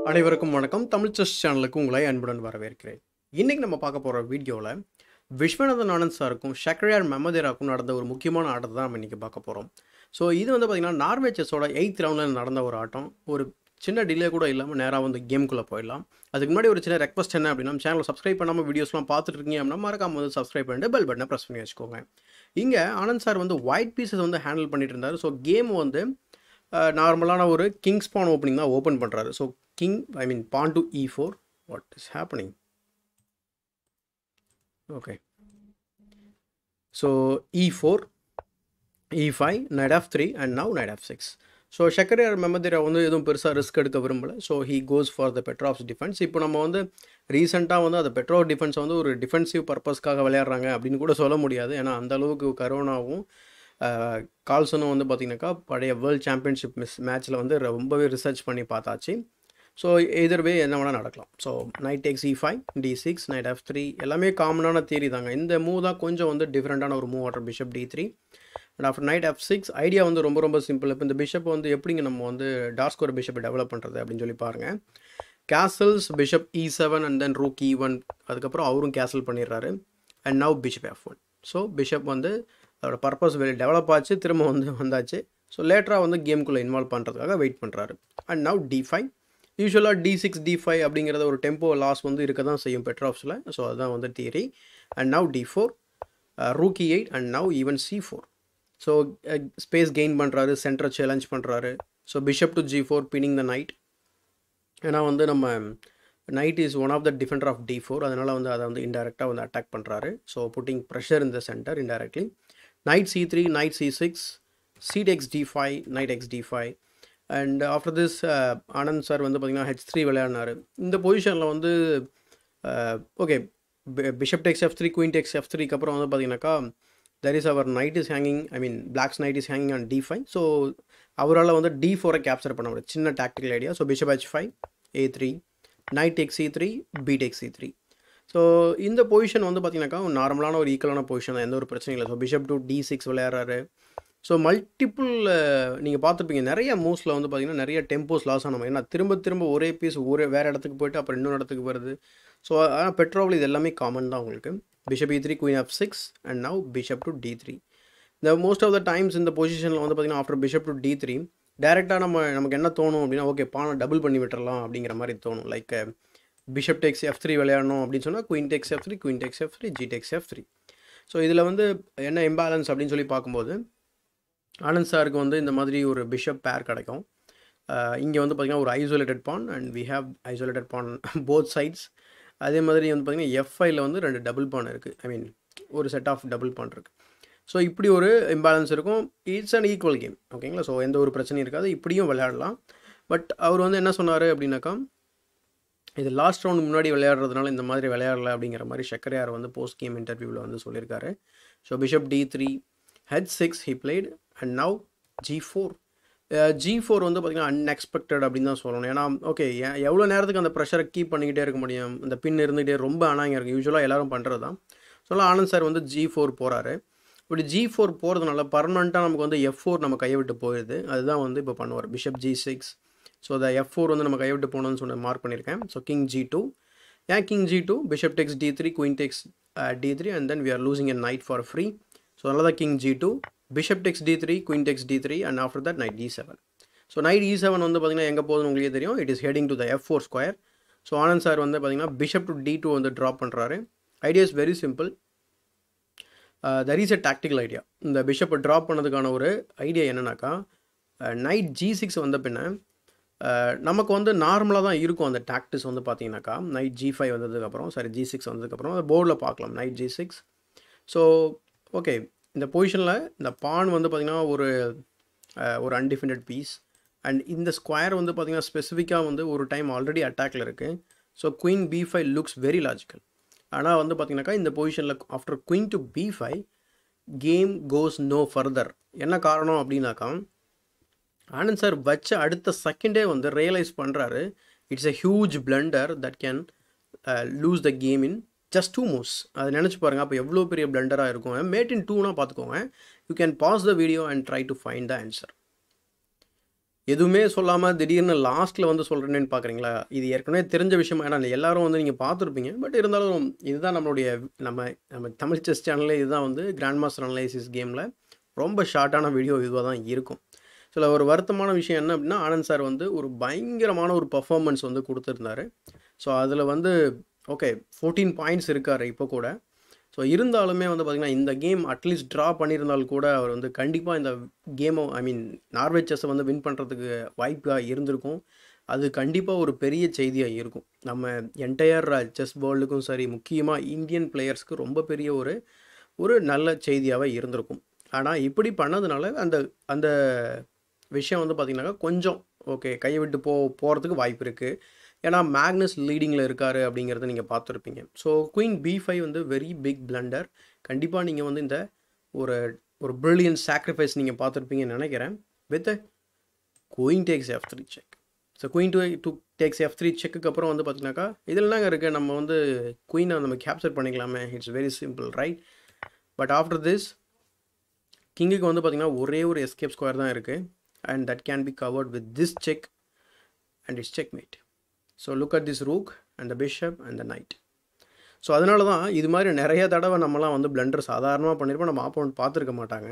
அனைவருக்கும் வணக்கம் தமிழ் செஸ் சேனலுக்கு உங்களை அன்புடன் வரவேற்கிறேன் இன்னைக்கு நம்ம பார்க்க போகிற வீடியோவில் விஸ்வநாதன் ஆனந்த் சாருக்கும் ஷக்ரியார் மெமதேராக்கும் நடந்த ஒரு முக்கியமான ஆட்டத்தை தான் நம்ம இன்றைக்கி பார்க்க போகிறோம் ஸோ இது வந்து பார்த்திங்கன்னா நார்வே செஸ்ஸோட எயித் ரவுண்டில் நடந்த ஒரு ஆட்டம் ஒரு சின்ன டிலே கூட இல்லாமல் நேராக வந்து கேம்குள்ளே போயிடலாம் அதுக்கு முன்னாடி ஒரு சின்ன ரெக்வஸ்ட் என்ன அப்படின்னா சேனலை சப்ஸ்கிரைப் பண்ணாமல் வீடியோஸ்லாம் பார்த்துட்டு இருக்கீங்க அப்படின்னா மறக்காம வந்து சப்ஸ்கிரைப் பண்ணிட்டு பெல் பட்டனை ப்ரெஸ் பண்ணி வச்சுக்கோங்க இங்கே ஆனந்த் சார் வந்து ஒயிட் பீசஸ் வந்து ஹேண்டில் பண்ணிட்டு இருந்தார் ஸோ கேம் வந்து நார்மலான ஒரு கிங் ஸ்பான் ஓப்பனிங் தான் ஓப்பன் பண்ணுறாரு so king I mean pawn to e four what is happening okay so e four e five knight f three and now knight f six so Shakhriyar Mamedyarov வந்து எதுவும் பெருசாக risk எடுக்க விரும்பலை so he goes for the Petroff's defence இப்போ நம்ம வந்து ரீசெண்டாக வந்து அந்த பெட்ரோல் டிஃபென்ஸ் வந்து ஒரு டிஃபென்சிவ் பர்பஸ்க்காக விளையாடுறாங்க அப்படின்னு கூட சொல்ல முடியாது ஏன்னா அந்த அளவுக்கு கரோனாவும் கால்சனும் வந்து பார்த்திங்கனாக்கா பழைய வேர்ல்ட் சாம்பியன்ஷிப் மிஸ் மேட்ச்சில் வந்து ரொம்பவே ரிசர்ச் பண்ணி பார்த்தாச்சு ஸோ எதிர் வே என்ன வேணால் நடக்கலாம் so knight takes e five d six knight f three எல்லாமே காமனான தியரி தாங்க இந்த மூவ் தான் கொஞ்சம் வந்து டிஃப்ரெண்ட்டான ஒரு move order bishop d three and after knight f six idea வந்து ரொம்ப ரொம்ப சிம்பிள் இப்போ இந்த பிஷப் வந்து எப்படிங்க நம்ம வந்து டார்க் ஒரு பிஷப்பை டெவலப் பண்ணுறது அப்படின்னு சொல்லி பாருங்கள் castles bishop e seven and then rook e one அதுக்கப்புறம் அவரும் கேசல் பண்ணிடுறாரு and now bishop f one so bishop வந்து அதோட பர்பஸ் வெளியே டெவலப் ஆச்சு திரும்ப வந்து வந்தாச்சு ஸோ லேட்டராக வந்து கேம்குள்ளே இன்வால்வ் பண்ணுறதுக்காக வெயிட் பண்ணுறாரு அண்ட் நவ் டி ஃபைவ் யூஸ்வலாக டி சிக்ஸ் டி ஃபைவ் அப்படிங்கிறத ஒரு டெம்போ லாஸ் வந்து இருக்க தான் செய்யும் பெட்ராஃப்ஸில் ஸோ அதுதான் வந்து theory and now d four rook e eight and now even c four so space gain பண்ணுறாரு சென்டரை சேலஞ்ச் பண்ணுறாரு so bishop to g four pinning the knight ஏன்னா வந்து நம்ம knight is one of the defender of d four அதனால் வந்து அதை வந்து இன்டெரக்டாக வந்து அட்டாக் பண்ணுறாரு so putting pressure in the centre indirectly knight c3 knight c6 c takes d5 knight x d5 and after this Anand sir வந்து பார்த்திங்கன்னா h three விளையாடினார் இந்த பொசிஷனில் வந்து okay bishop takes f three queen takes f த்ரீக்கு அப்புறம் வந்து பார்த்தீங்கன்னாக்கா தெர் இஸ் அவர் knight is hanging I mean black's knight is hanging on d five so அவரால் வந்து டி ஃபோரை கேப்சர் பண்ண முடியும் சின்ன tactical idea so bishop h five a three knight takes c three b takes c three so இந்த position வந்து பார்த்தீங்கன்னாக்கா நார்மலான ஒரு ஈக்குவலான பொசிஷன் தான் எந்த ஒரு பிரச்சனையும் இல்லை so bishop to d six விளையாடுறாரு ஸோ மல்டிப்புள் நீங்கள் பார்த்துருப்பீங்க நிறைய மூவ்ஸில் வந்து பார்த்தீங்கன்னா நிறைய டெம்போஸ் லாஸ் ஆனோம் ஏன்னா திரும்ப திரும்ப ஒரே பீஸ் ஒரே வேறு இடத்துக்கு போயிட்டு அப்புறம் இன்னொரு இடத்துக்கு வருது ஸோ ஆனால் பெட்ரோல் இது எல்லாமே காமன் தான் உங்களுக்கு bishop e three queen f six and now bishop to d three இந்த மோஸ்ட் ஆஃப் த டைம்ஸ் இந்த பொசிஷனில் வந்து பார்த்தீங்கன்னா after bishop to d three டேரெக்டாக நம்ம நமக்கு என்ன தோணும் அப்படின்னா ஓகே பானை டபுள் பண்ணி விட்டுறலாம் அப்படிங்கிற மாதிரி தோணும் like bishop takes f three விளையாடணும் அப்படின்னு சொன்னால் queen takes f three queen takes f three g takes f three so இதில் வந்து என்ன இம்பேலன்ஸ் அப்படின்னு சொல்லி பார்க்கும்போது ஆனந்த் சாருக்கு வந்து இந்த மாதிரி ஒரு பிஷப் பேர் கிடைக்கும் இங்கே வந்து பார்த்திங்கன்னா ஒரு isolated pawn and we have isolated pawn both sides அதே மாதிரி வந்து பார்த்திங்கன்னா எஃப்ஐயில் வந்து ரெண்டு டபுள் பான் இருக்குது ஐ மீன் ஒரு செட் ஆஃப் டபுள் பான் இருக்குது ஸோ இப்படி ஒரு இம்பேலன்ஸ் இருக்கும் இட்ஸ் அண்ட் ஈக்குவல் கேம் ஓகேங்களா ஸோ எந்த ஒரு பிரச்சனையும் இருக்காது இப்படியும் விளையாடலாம் பட் அவர் வந்து என்ன சொன்னார் அப்படின்னாக்கா இது லாஸ்ட் ரவுண்ட் முன்னாடி விளையாடுறதுனால இந்த மாதிரி விளையாடல அப்படிங்கிற மாதிரி ஷக்கரையார் வந்து போஸ்ட் கேம் இன்டர்வியூவில் வந்து சொல்லியிருக்காரு so bishop d three h six he played and now g four g four வந்து பார்த்திங்கன்னா அன்எக்ஸ்பெக்டட் அப்படின்னு தான் சொல்லணும் ஏன்னா ஓகே எவ்வளோ நேரத்துக்கு அந்த ப்ரெஷரை கீப் பண்ணிக்கிட்டே இருக்க முடியும் அந்த பின் இருந்துகிட்டே ரொம்ப அனாங்க இருக்குது யூஸ்வலாக எல்லோரும் பண்ணுறது தான் ஸோ ஆனந்த் சார் வந்து ஜி ஃபோர் போகிறாரு இப்படி ஜி ஃபோர் போகிறதுனால பர்மனெண்ட்டாக நமக்கு வந்து எஃப் ஃபோர் நம்ம கையை விட்டு போயிடுது அதுதான் வந்து இப்போ பண்ணுவார் பிஷப் ஜி சிக்ஸ் ஸோ அந்த எஃப் ஃபோர் வந்து நம்ம கைவிட்டு போகணும்னு சொன்ன மார்க் பண்ணியிருக்கேன் ஸோ கிங் ஜி டூ ஏன் king g two bishop takes d three queen takes d three and then we are losing a knight for free so அதனால தான் king g two bishop takes d three queen takes d three and after that knight d seven so knight e seven வந்து பார்த்திங்கன்னா எங்கே போகுதுன்னு உங்களுக்கே தெரியும் it is heading to the f four square so Anand sir வந்து பார்த்திங்கன்னா bishop to d two வந்து drop பண்ணுறாரு idea is very simple there is a tactical idea இந்த பிஷப்பை ட்ராப் பண்ணதுக்கான ஒரு ஐடியா என்னன்னாக்கா நைட் ஜி சிக்ஸ் வந்த பின்ன நமக்கு வந்து நார்மலாக தான் இருக்கும் அந்த டாக்டிஸ் வந்து பார்த்தீங்கன்னாக்கா நைட் ஜி ஃபைவ் வந்ததுக்கப்புறம் சாரி ஜி சிக்ஸ் வந்ததுக்கப்புறம் போர்டில் பார்க்கலாம் knight g six so okay இந்த பொசிஷனில் இந்த பான் வந்து பார்த்திங்கன்னா ஒரு ஒரு அன்டிஃபெண்டட் பீஸ் அண்ட் இந்த ஸ்கொயர் வந்து பார்த்திங்கன்னா ஸ்பெசிஃபிக்காக வந்து ஒரு டைம் ஆல்ரெடி அட்டாக்ல இருக்குது so queen b five looks very logical ஆனால் வந்து பார்த்திங்கனாக்கா இந்த பொசிஷனில் after queen to b five game goes no further என்ன காரணம் அப்படின்னாக்கா ஆனந்த் சார் வச்ச அடுத்த செகண்டே வந்து ரியலைஸ் பண்ணுறாரு it's a huge blunder that can lose the game in just two moves அது நினச்சி பாருங்கள் அப்போ எவ்வளோ பெரிய பிளண்டராக இருக்கும் மேட் இன் டூனா பார்த்துக்கோங்க you can pause the video and try to find the answer எதுவுமே சொல்லாமல் திடீர்னு லாஸ்ட்டில் வந்து சொல்கிறேன்னு பார்க்குறீங்களா இது ஏற்கனவே தெரிஞ்ச விஷயம் ஏன்னா எல்லாரும் வந்து நீங்கள் பார்த்துருப்பீங்க பட் இருந்தாலும் இதுதான் நம்மளுடைய நம்ம நம்ம தமிழ் செஸ் சேனல்லே இதுதான் வந்து கிராண்ட் மாஸ்டர் அனலைசிஸ் கேமில் ரொம்ப ஷார்ட்டான வீடியோ இதுவாக தான் இருக்கும் சில ஒரு வருத்தமான விஷயம் என்ன அப்படின்னா ஆனந்த் சார் வந்து ஒரு பயங்கரமான ஒரு பர்ஃபார்மன்ஸ் வந்து கொடுத்துருந்தாரு ஸோ அதில் வந்து ஓகே ஃபோர்டீன் பாயிண்ட்ஸ் இருக்கார் இப்போ கூட ஸோ இருந்தாலுமே வந்து பார்த்திங்கன்னா இந்த கேம் அட்லீஸ்ட் ட்ரா பண்ணியிருந்தால் கூட அவர் வந்து கண்டிப்பாக இந்த கேமை ஐ மீன் நார்வே செஸ்ஸை வந்து வின் பண்ணுறதுக்கு வாய்ப்பாக இருந்திருக்கும் அது கண்டிப்பாக ஒரு பெரிய செய்தியாக இருக்கும் நம்ம என்டையர் செஸ் வேர்ல்டுக்கும் சரி முக்கியமாக இந்தியன் பிளேயர்ஸ்க்கு ரொம்ப பெரிய ஒரு ஒரு நல்ல செய்தியாகவே இருந்திருக்கும் ஆனால் இப்படி பண்ணதுனால அந்த அந்த விஷயம் வந்து பார்த்திங்கனாக்கா கொஞ்சம் ஓகே கையை விட்டு போ போகிறதுக்கு வாய்ப்பு இருக்குது ஏன்னா மேக்னஸ் லீடிங்கில் இருக்கார் அப்படிங்கிறத நீங்கள் பார்த்துருப்பீங்க ஸோ குயின் பி ஃபைவ் வந்து வெரி பிக் பிளண்டர் கண்டிப்பாக நீங்கள் வந்து இந்த ஒரு ஒரு பிரில்லியன் சாக்ரிஃபைஸ் நீங்கள் பார்த்துருப்பீங்கன்னு நினைக்கிறேன் with queen takes f three check so queen to to takes f three செக்குக்கு அப்புறம் வந்து பார்த்தீங்கன்னாக்கா இதில் என்னங்க இருக்குது நம்ம வந்து குயினை நம்ம கேப்சர் பண்ணிக்கலாமே it's very simple right but after this கிங்குக்கு வந்து பார்த்திங்கன்னா ஒரே ஒரு எஸ்கேப் ஸ்கொயர் தான் இருக்குது and that can be covered with this check and it's checkmate so look at this rook and the bishop and the knight so அதனால தான் இது மாதிரி நிறைய தடவை நம்மலாம் வந்து பிளண்டர் சாதாரணமாக பண்ணியிருப்போம் நம்ம ஆப்போனண்ட் பார்த்துருக்க மாட்டாங்க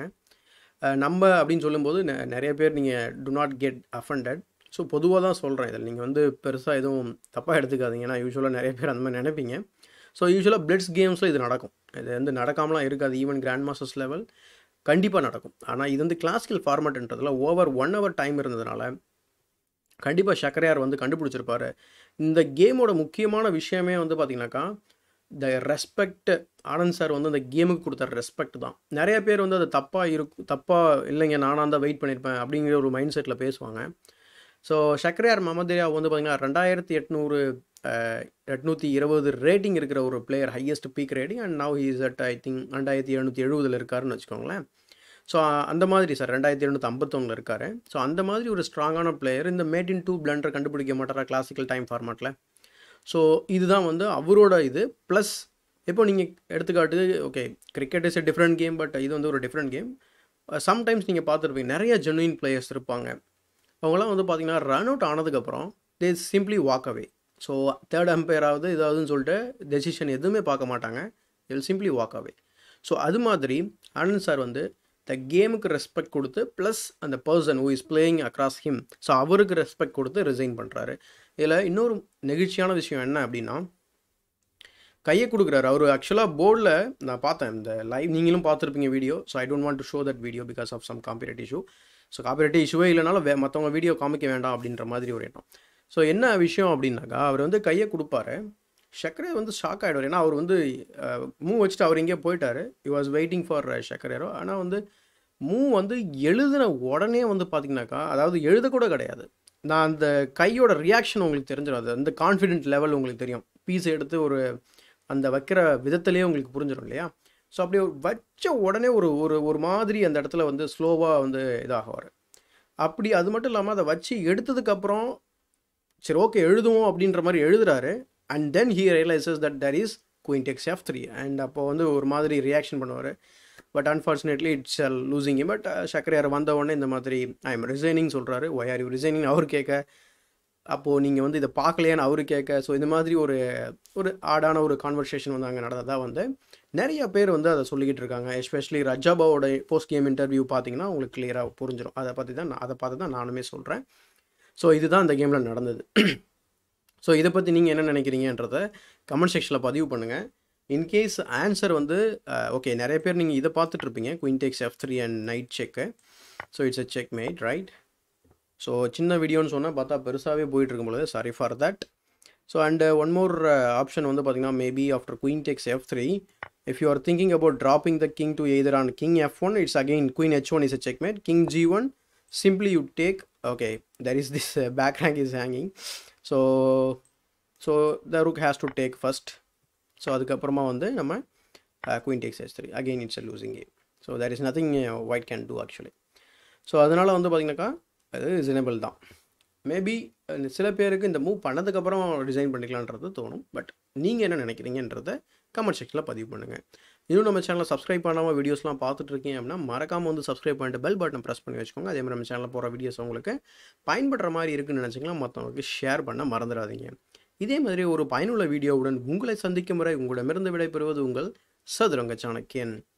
நம்ம அப்படின்னு சொல்லும்போது நிறைய பேர் நீங்கள் do not get offended so பொதுவாக தான் சொல்கிறேன் இதில் நீங்கள் வந்து பெருசாக எதுவும் தப்பாக எடுத்துக்காதீங்க ஏன்னா யூஸ்வலாக நிறைய பேர் அந்த மாதிரி நினைப்பீங்க ஸோ யூஸ்வலாக பிளட்ஸ் கேம்ஸில் இது நடக்கும் இது வந்து நடக்காமலாம் இருக்காது ஈவன் கிராண்ட் மாஸ்டர்ஸ் லெவல் கண்டிப்பாக நடக்கும் ஆனால் இது வந்து கிளாசிக்கல் ஃபார்மேட்ன்றதுல ஓவர் ஒன் ஹவர் டைம் இருந்ததுனால கண்டிப்பாக சக்கரையார் வந்து கண்டுபிடிச்சிருப்பாரு இந்த கேமோட முக்கியமான விஷயமே வந்து பார்த்திங்கனாக்கா த ரெஸ்பெக்ட் ஆனந்த் சார் வந்து அந்த கேமுக்கு கொடுத்த ரெஸ்பெக்ட் தான் நிறைய பேர் வந்து அது தப்பாக இருக்கும் தப்பாக இல்லைங்க நானாக தான் வெயிட் பண்ணியிருப்பேன் அப்படிங்கிற ஒரு மைண்ட் செட்டில் பேசுவாங்க ஸோ சக்கரையார் மமதேயா வந்து பார்த்திங்கன்னா ரெண்டாயிரத்தி எட்நூறு எட்நூற்றி இருபது ரேட்டிங் இருக்கிற ஒரு player highest peak rating and now he's at I think ரெண்டாயிரத்தி எழுநூற்றி எழுபதில் இருக்காருன்னு வச்சுக்கோங்களேன் ஸோ அந்த மாதிரி சார் ரெண்டாயிரத்தி எழுநூற்றி ஐம்பத்தொன்னில் இருக்கார் ஸோ அந்த மாதிரி ஒரு ஸ்ட்ராங்கான பிளேயர் இந்த மேட் இன் டூ பிளண்டர் கண்டுபிடிக்க மாட்டாரா கிளாசிக்கல் டைம் ஃபார்மேட்டில் ஸோ இதுதான் வந்து அவரோட இது ப்ளஸ் இப்போ நீங்கள் எடுத்துக்காட்டு okay cricket is a different game but இது வந்து ஒரு டிஃப்ரெண்ட் கேம் சம்டைம்ஸ் நீங்கள் பார்த்துருப்பீங்க நிறைய ஜென்யூன் பிளேயர்ஸ் இருப்பாங்க அவங்களாம் வந்து பார்த்தீங்கன்னா ரன் அவுட் ஆனதுக்கப்புறம் they simply walk away so third அம்பையராவது இதாவதுன்னு சொல்லிட்டு டெசிஷன் எதுவுமே பார்க்க மாட்டாங்க இல் சிம்ப்ளி வாக் அவே ஸோ அது மாதிரி ஆனந்த் சார் வந்து த கேமுக்கு ரெஸ்பெக்ட் கொடுத்து ப்ளஸ் அந்த person who is playing across him so அவருக்கு ரெஸ்பெக்ட் கொடுத்து ரிசைன் பண்ணுறாரு இதில் இன்னொரு நெகிழ்ச்சியான விஷயம் என்ன அப்படின்னா கையை கொடுக்குறாரு அவர் ஆக்சுவலாக போர்டில் நான் பார்த்தேன் இந்த லைவ் நீங்களும் பார்த்துருப்பீங்க video so I don't want to show that video because of some copyright issue so copyright இஷ்யூவே இல்லைனாலும் வே மற்றவங்க வீடியோ காமிக்க வேண்டாம் அப்படின்ற மாதிரி ஒரு எண்ணம் ஸோ என்ன விஷயம் அப்படின்னாக்கா அவர் வந்து கையை கொடுப்பாரு ஷக்கரே வந்து ஷாக் ஆகிடுவார் ஏன்னா அவர் வந்து மூவ் வச்சுட்டு அவர் எங்கேயோ போயிட்டார் you was waiting for Shakhriyar ஆனால் வந்து மூவ் வந்து எழுதின உடனே வந்து பார்த்தீங்கன்னாக்கா அதாவது எழுதக்கூட கிடையாது நான் அந்த கையோட ரியாக்ஷன் உங்களுக்கு தெரிஞ்சிடும் அது அந்த கான்ஃபிடென்ட் லெவல் உங்களுக்கு தெரியும் பீஸ் எடுத்து ஒரு அந்த வைக்கிற விதத்துலேயே உங்களுக்கு புரிஞ்சிடும் இல்லையா ஸோ அப்படி வச்ச உடனே ஒரு ஒரு ஒரு மாதிரி அந்த இடத்துல வந்து ஸ்லோவாக வந்து இதாகுவார் அப்படி அது மட்டும் இல்லாமல் அதை வச்சு எடுத்ததுக்கப்புறம் சரி ஓகே எழுதுவோம் அப்படின்ற மாதிரி எழுதுறாரு and then he realises that there is queen takes f three and அப்போ வந்து ஒரு மாதிரி ரியாக்ஷன் பண்ணுவார் but unfortunately it's all losing but Shakhriyar வந்த உடனே இந்த மாதிரி ஐ எம் ரிசைனிங் சொல்கிறாரு ஒய் ஆர் யூ ரிசைனிங் அவர் கேட்க அப்போது நீங்கள் வந்து இதை பார்க்கலையான்னு அவரு கேட்க ஸோ இந்த மாதிரி ஒரு ஒரு ஆடான ஒரு கான்வர்சேஷன் வந்து அங்கே நடந்ததாக வந்து நிறைய பேர் வந்து அதை சொல்லிக்கிட்டு இருக்காங்க எஸ்பெஷலி ரஜாபாவோட போஸ்ட் கேம் இன்டர்வியூ பார்த்தீங்கன்னா உங்களுக்கு கிளியராக புரிஞ்சிடும் அதை பற்றி தான் நான் அதை பார்த்து தான் நானுமே சொல்கிறேன் ஸோ இதுதான் இந்த கேமில் நடந்தது ஸோ இதை பற்றி நீங்கள் என்ன நினைக்கிறீங்கன்றத கமெண்ட் செக்ஷனில் பதிவு பண்ணுங்கள் இன்கேஸ் ஆன்சர் வந்து ஓகே நிறைய பேர் நீங்கள் இதை பார்த்துட்ருப்பீங்க queen takes f three and knight check so it's a checkmate right so சின்ன வீடியோன்னு சொன்னால் பார்த்தா பெருசாகவே போயிட்டு இருக்கும் பொழுது sorry for that so and one more option வந்து பார்த்தீங்கன்னா maybe after queen takes f three if you are thinking about dropping the king to either on king f one it's again queen h one is a checkmate king g one simply you take okay there is this back rank is hanging so so the rook has to take first so அதுக்கப்புறமா வந்து நம்ம queen takes E three again it's a losing game so there is nothing white can do actually so அதனால் வந்து பார்த்திங்கனாக்கா அது reasonable தான் maybe சில பேருக்கு இந்த மூவ் பண்ணதுக்கப்புறம் டிசைன் பண்ணிக்கலான்றது தோணும் பட் நீங்கள் என்ன நினைக்கிறீங்கன்றத கமெண்ட் செக்ஷனில் பதிவு பண்ணுங்கள் இன்னும் நம்ம சேனலை சப்ஸ்கிரைப் பண்ணாமல் வீடியோஸ்லாம் பார்த்துட்டு இருக்கீங்க அப்படின்னா மறக்காமல் வந்து சப்ஸ்கிரைப் பண்ணிட்டு பெல் பட்டன் ப்ரெஸ் பண்ணி வச்சுக்கோங்க அதே மாதிரி நம்ம சேனலில் போகிற வீடியோஸ் உங்களுக்கு பயன்படுற மாதிரி இருக்குன்னு நினச்சிங்கன்னா மற்றவங்களுக்கு ஷேர் பண்ண மறந்துடாதீங்க இதே மாதிரி ஒரு பயனுள்ள வீடியோவுடன் உங்களை சந்திக்கும் முறை உங்களிடமிருந்து விடைபெறுவது உங்கள் சதுரங்க சாணக்கியன்